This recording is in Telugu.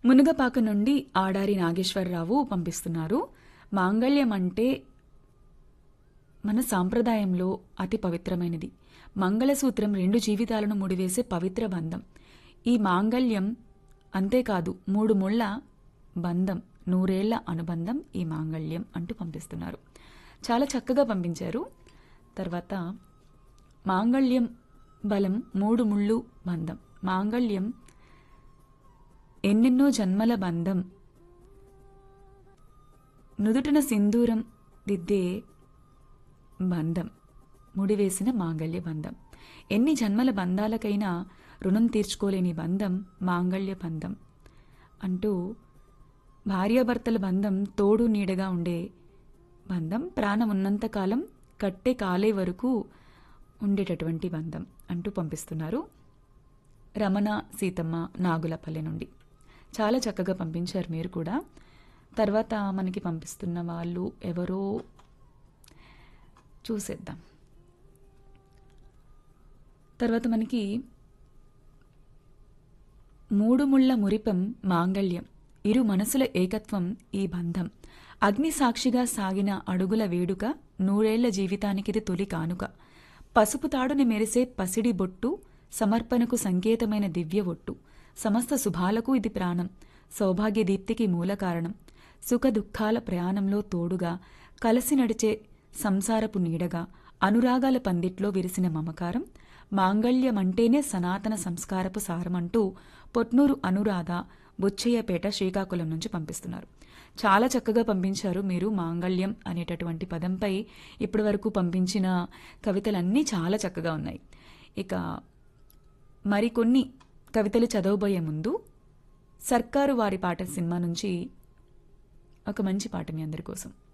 మునగపాక నుండి ఆడారి నాగేశ్వరరావు పంపిస్తున్నారు మాంగళ్యం అంటే మన సాంప్రదాయంలో అతి పవిత్రమైనది మంగళసూత్రం రెండు జీవితాలను ముడివేసే పవిత్ర బంధం ఈ మాంగళ్యం అంతేకాదు మూడు ముళ్ళ బంధం నూరేళ్ల అనుబంధం ఈ మాంగళ్యం అంటూ పంపిస్తున్నారు చాలా చక్కగా పంపించారు తర్వాత మాంగళ్యం బలం మూడు ముళ్ళు బంధం మాంగళ్యం ఎన్నెన్నో జన్మల బంధం నుదుటిన సింధూరం దిద్దే బంధం ముడివేసిన మాంగళ్య బంధం ఎన్ని జన్మల బంధాలకైనా రుణం తీర్చుకోలేని బంధం మాంగళ్య బంధం అంటూ భార్యాభర్తల బంధం తోడు నీడగా ఉండే బంధం ప్రాణం ఉన్నంతకాలం కట్టే కాలే వరకు ఉండేటటువంటి బంధం అంటూ పంపిస్తున్నారు రమణ సీతమ్మ నాగులపల్లె నుండి చాలా చక్కగా పంపించారు మీరు కూడా తర్వాత మనకి పంపిస్తున్న వాళ్ళు ఎవరో చూసేద్దాం తర్వాత మనకి మూడు ముళ్ళ మురిపం మాంగళ్యం ఇరు మనసుల ఏకత్వం ఈ బంధం అగ్ని సాక్షిగా సాగిన అడుగుల వేడుక నూరేళ్ల జీవితానికిది తొలి కానుక పసుపు తాడుని మెరిసే పసిడి బొట్టు సమర్పణకు సంకేతమైన దివ్య ఒట్టు సమస్త శుభాలకు ఇది ప్రాణం సౌభాగ్య దీప్తికి మూల కారణం సుఖ దుఃఖాల ప్రయాణంలో తోడుగా కలిసి నడిచే సంసారపు నీడగా అనురాగాల పందిట్లో విరిసిన మమకారం మాంగళ్యమంటేనే సనాతన సంస్కారపు సారమంటూ పొట్నూరు అనురాధ బుచ్చయ్యపేట శ్రీకాకుళం నుంచి పంపిస్తున్నారు చాలా చక్కగా పంపించారు మీరు మాంగళ్యం అనేటటువంటి పదంపై ఇప్పటి వరకు పంపించిన కవితలన్నీ చాలా చక్కగా ఉన్నాయి ఇక మరికొన్ని కవితలు చదవబోయే ముందు సర్కారు వారి పాట సినిమా నుంచి ఒక మంచి పాట మీ అందరి కోసం